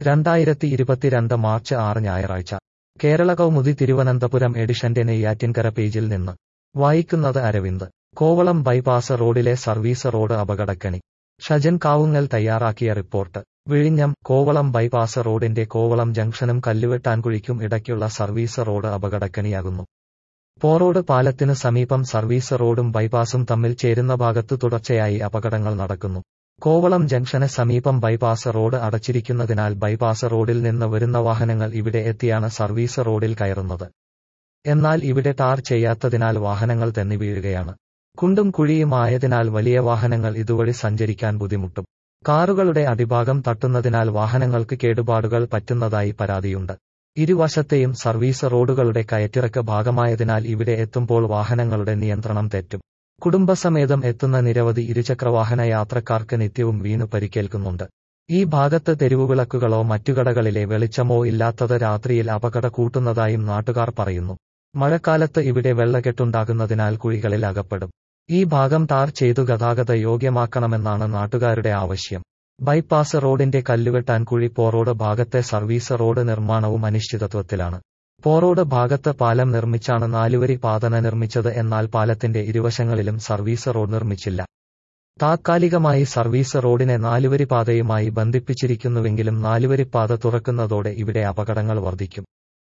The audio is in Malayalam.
രണ്ടായിരത്തി ഇരുപത്തിരണ്ട് മാർച്ച് ആറ് ഞായറാഴ്ച കേരള കൗമുദി തിരുവനന്തപുരം എഡിഷന്റെ നെയ്യാറ്റിൻകര പേജിൽ നിന്ന് വായിക്കുന്നത് അരവിന്ദ് കോവളം ബൈപ്പാസ് റോഡിലെ സർവീസ് റോഡ് അപകടക്കണി ഷജൻ കാവുങ്ങൽ തയ്യാറാക്കിയ റിപ്പോർട്ട് വിഴിഞ്ഞം കോവളം ബൈപ്പാസ് റോഡിന്റെ കോവളം ജംഗ്ഷനും കല്ലുവെട്ടാൻകുഴിക്കും ഇടയ്ക്കുള്ള സർവീസ് റോഡ് അപകടക്കണിയാകുന്നു പോറോഡ് പാലത്തിന് സമീപം സർവീസ് റോഡും ബൈപ്പാസും തമ്മിൽ ചേരുന്ന ഭാഗത്ത് തുടർച്ചയായി അപകടങ്ങൾ നടക്കുന്നു കോവളം ജംഗ്ഷന് സമീപം ബൈപ്പാസ് റോഡ് അടച്ചിരിക്കുന്നതിനാൽ ബൈപ്പാസ് റോഡിൽ നിന്ന് വരുന്ന വാഹനങ്ങൾ ഇവിടെ എത്തിയാണ് സർവീസ് റോഡിൽ കയറുന്നത് എന്നാൽ ഇവിടെ ടാർ ചെയ്യാത്തതിനാൽ വാഹനങ്ങൾ തെന്നി വീഴുകയാണ് കുണ്ടും കുഴിയുമായതിനാൽ വലിയ വാഹനങ്ങൾ ഇതുവഴി സഞ്ചരിക്കാൻ ബുദ്ധിമുട്ടും കാറുകളുടെ അടിഭാഗം തട്ടുന്നതിനാൽ വാഹനങ്ങൾക്ക് കേടുപാടുകൾ പറ്റുന്നതായി പരാതിയുണ്ട് ഇരുവശത്തെയും സർവീസ് റോഡുകളുടെ കയറ്റിറക്ക് ഭാഗമായതിനാൽ ഇവിടെ എത്തുമ്പോൾ വാഹനങ്ങളുടെ നിയന്ത്രണം തെറ്റും കുടുംബസമേതം എത്തുന്ന നിരവധി ഇരുചക്രവാഹന യാത്രക്കാർക്ക് നിത്യവും വീണു പരിക്കേൽക്കുന്നുണ്ട് ഈ ഭാഗത്ത് തെരുവുവിളക്കുകളോ മറ്റു കടകളിലെ വെളിച്ചമോ ഇല്ലാത്തത് രാത്രിയിൽ അപകട കൂട്ടുന്നതായും നാട്ടുകാർ പറയുന്നു മഴക്കാലത്ത് ഇവിടെ വെള്ളക്കെട്ടുണ്ടാകുന്നതിനാൽ കുഴികളിൽ അകപ്പെടും ഈ ഭാഗം ടാർ ചെയ്തു ഗതാഗത യോഗ്യമാക്കണമെന്നാണ് നാട്ടുകാരുടെ ആവശ്യം ബൈപ്പാസ് റോഡിന്റെ കല്ലുവെട്ടാൻ കുഴി പോറോഡ് ഭാഗത്തെ സർവീസ് റോഡ് നിർമ്മാണവും അനിശ്ചിതത്വത്തിലാണ് പോറോഡ് ഭാഗത്ത് പാലം നിർമ്മിച്ചാണ് നാലുവരി പാതന നിർമ്മിച്ചത് എന്നാൽ പാലത്തിന്റെ ഇരുവശങ്ങളിലും സർവീസ് റോഡ് നിർമ്മിച്ചില്ല താത്കാലികമായി സർവീസ് റോഡിനെ നാലുവരി പാതയുമായി ബന്ധിപ്പിച്ചിരിക്കുന്നുവെങ്കിലും നാലുവരിപ്പാത തുറക്കുന്നതോടെ ഇവിടെ അപകടങ്ങൾ വർദ്ധിക്കും